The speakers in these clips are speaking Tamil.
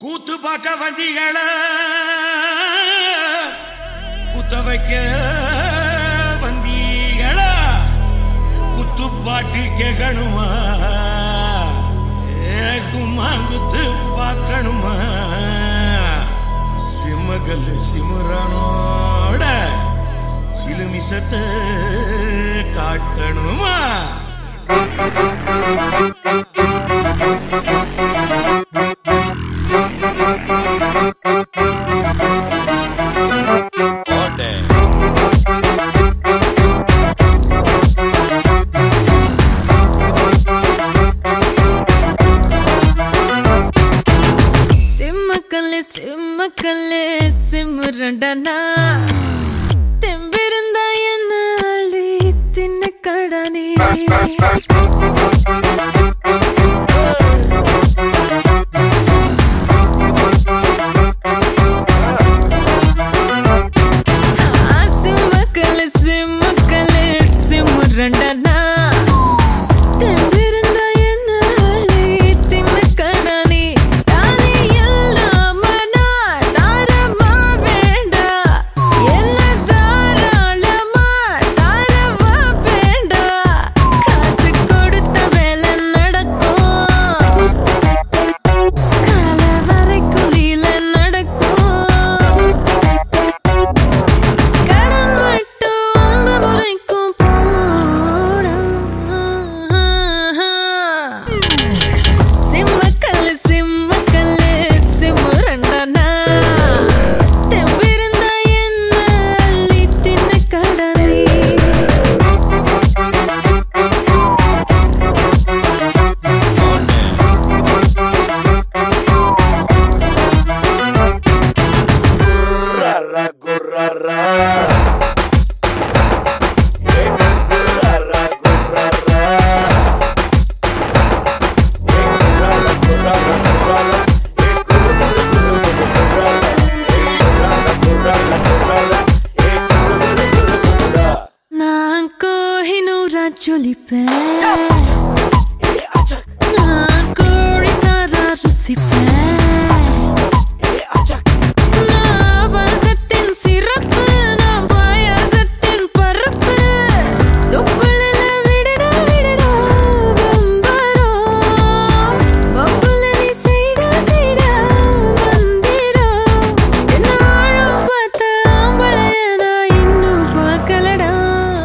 கூத்து பார்க்க வந்தீங்கள குத்த வைக்க வந்தீங்கள குத்து பாட்டு கேட்கணுமா ஏ, கும்மாங்குத்து பார்க்கணுமா சிம்மகல் சிமுறானோட சிலுமிசத்தை காட்டணுமா சிம்மக்கல்லு சிம்மக்கல்லு சிம்முரண்டனா தெம்பிருந்தா என்ன அள்ளி தின்ன கடனே சிம்மக்கல்லு சிம்மக்கல்லு சிம்முரண்டனா தெம்பிருந்தா என்ன அள்ளி தின்ன கடனே தானே இல்லாம நான் தாரமா வேண்டா என்ன தாராளமா தாரவா வேண்டா காசு கொடுத்த வேலை நடக்கும் கால வரைக்குள்ளில நடக்கும் கடன் மட்டும் உங்க முறைக்கும் போடா சிம்மக்கல்லு சிம்மக்கல்லு சிம்முரண்டனா தெம்பிருந்தா என்ன அள்ளி தின்ன கடனே Gurrara, gurrara. Eh, gurrara, gurrara. Eh, gurrara, gurrara, gurrara. Eh, gurrara, gurrara, gurrara. Eh, gurrara, gurrara, gurrara. Eh, gurrara, gurrara. நான் கோஹினூரா ஜொலிப்பேன் Eh, achak, நான் கோழி சாரா ருசிப்பேன் eh, achak. நான் பாசத்தின் சிறப்பு நான் பாயாசத்தின் பருப்பு துப்புலில விடடா விடடா வம்பரோ வம்புல நீ செய்டா செய்டா வந்திடா என்ன ஆழம் பார்த்த ஆம்பளைய நான் இன்னும் பார்க்கலடா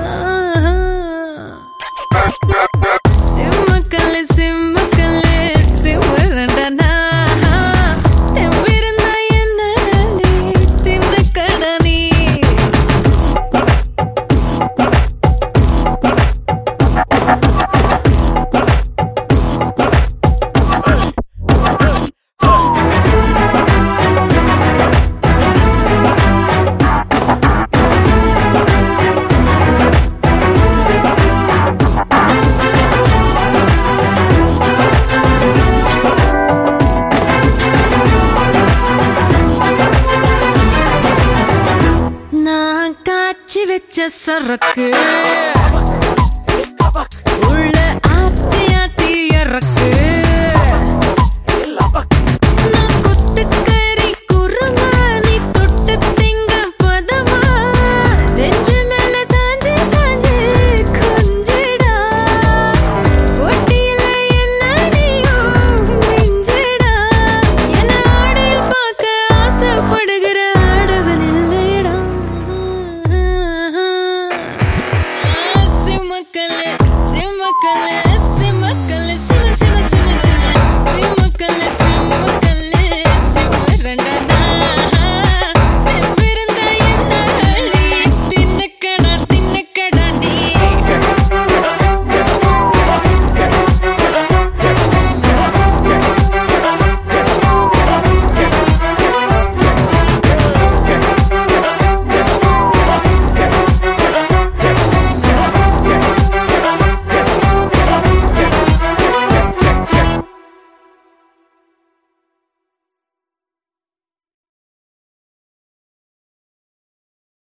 சிம்மக்கல்லு சிம்மக்கல்லு சிம்மரண்டனா தெம்பிருந்தா என்ன அள்ளி தின்ன கடனே நான் காய்ச்சி வச்ச சரக்கு உள்ள ஆத்தி ஆத்தி இறக்கு